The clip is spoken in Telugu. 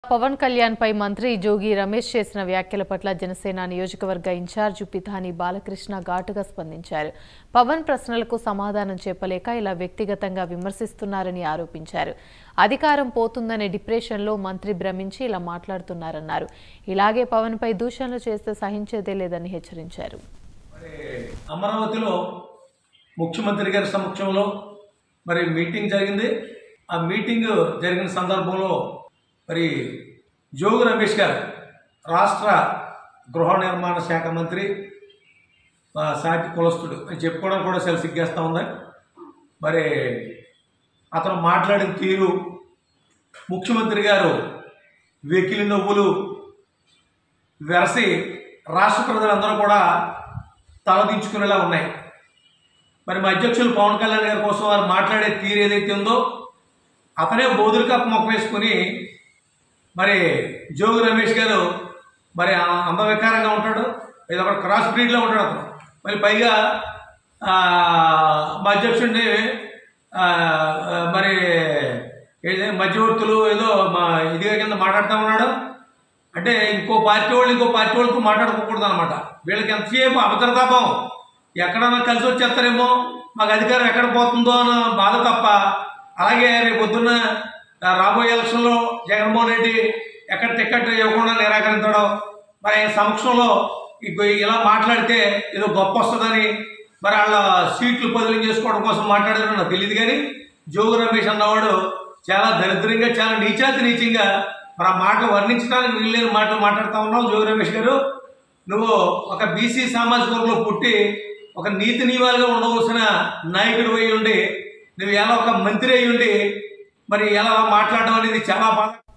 పవన్ కళ్యాణ్ పై మంత్రి జోగి రమేష్ చేసిన వ్యాఖ్యల పట్ల జనసేన నియోజకవర్గ ఇన్ఛార్జ్ పితాని బాలకృష్ణ ఘాటుగా స్పందించారు పవన్ ప్రశ్నలకు సమాధానం చెప్పలేక ఇలా వ్యక్తిగతంగా విమర్శిస్తున్నారని ఆరోపించారు అధికారం పోతుందనే డిప్రెషన్లో మంత్రి భ్రమించి ఇలా మాట్లాడుతున్నారన్నారు ఇలాగే పవన్ పై దూషణలు చేస్తే సహించేదే లేదని హెచ్చరించారు మరి అమరావతిలో ముఖ్యమంత్రి గారి సమక్షంలో మరి మీటింగ్ జరిగింది ఆ మీటింగ్ జరిగిన సందర్భంలో మరి జోగు రమేష్ గారు రాష్ట్ర గృహ నిర్మాణ శాఖ మంత్రి మా సాటి కులస్తుడు అని చెప్పుకోవడం కూడా చాలా సిగ్గేస్తూ ఉంది మరి అతను మాట్లాడిన తీరు ముఖ్యమంత్రి గారు వెకిలి నవ్వులు వెరసి రాష్ట్ర ప్రజలందరూ కూడా తలదించుకునేలా ఉన్నాయి మరి మా అధ్యక్షులు పవన్ కళ్యాణ్ గారి కోసం వారు మాట్లాడే తీరు ఏదైతే ఉందో అతనే బోధులు కప్ప మొక్క వేసుకుని మరి జోగు రమేష్ గారు మరి ఆ- అందవికారంగా ఉంటాడు ఇది ఒక క్రాస్ బ్రీడ్లో ఉంటాడు అతను మరి పైగా ఆ, మా అధ్యక్షుడిని ఆ, ఆ, మరి ఏది మధ్యవర్తులు ఏదో మా ఇదిగా కింద మాట్లాడుతూ ఉన్నాడు అంటే ఇంకో పార్టీ వాళ్ళు ఇంకో పార్టీ వాళ్ళతో మాట్లాడుకోకూడదు అనమాట వీళ్ళకి ఎంతసేపు అభద్రతాభావం ఎక్కడన్నా కలిసి వచ్చేస్తారేమో మాకు అధికారం ఎక్కడ పోతుందో అన్న బాధ తప్ప అలాగే రేపు పొద్దున్న ఆ, రాబోయే ఎలక్షన్లో జగన్మోహన్ రెడ్డి ఎక్కడ టికెట్ ఇవ్వకుండా నిరాకరించడం మరి ఆయన సమక్షంలో ఇగో ఇలా మాట్లాడితే ఏదో గొప్ప వస్తుందని మరి వాళ్ళ సీట్లు బదిలీ చేసుకోవడం కోసం మాట్లాడారని నాకు తెలియదు కానీ జోగు రమేష్ అన్నవాడు చాలా దరిద్రంగా చాలా నీచాతి నీచంగా మరి ఆ మాటలు వర్ణించడానికి వీల్లేని మాటలు మాట్లాడుతూ ఉన్నావు జోగి రమేష్ గారు నువ్వు ఒక బీసీ సామాజిక వర్గంలో పుట్టి ఒక నీతి నియమాలుగా ఉండవలసిన నాయకుడు అయి ఉండి నువ్వు ఎలా ఒక మంత్రి అయి ఉండి మరి ఎలా మాట్లాడడం అనేది చాలా బాధ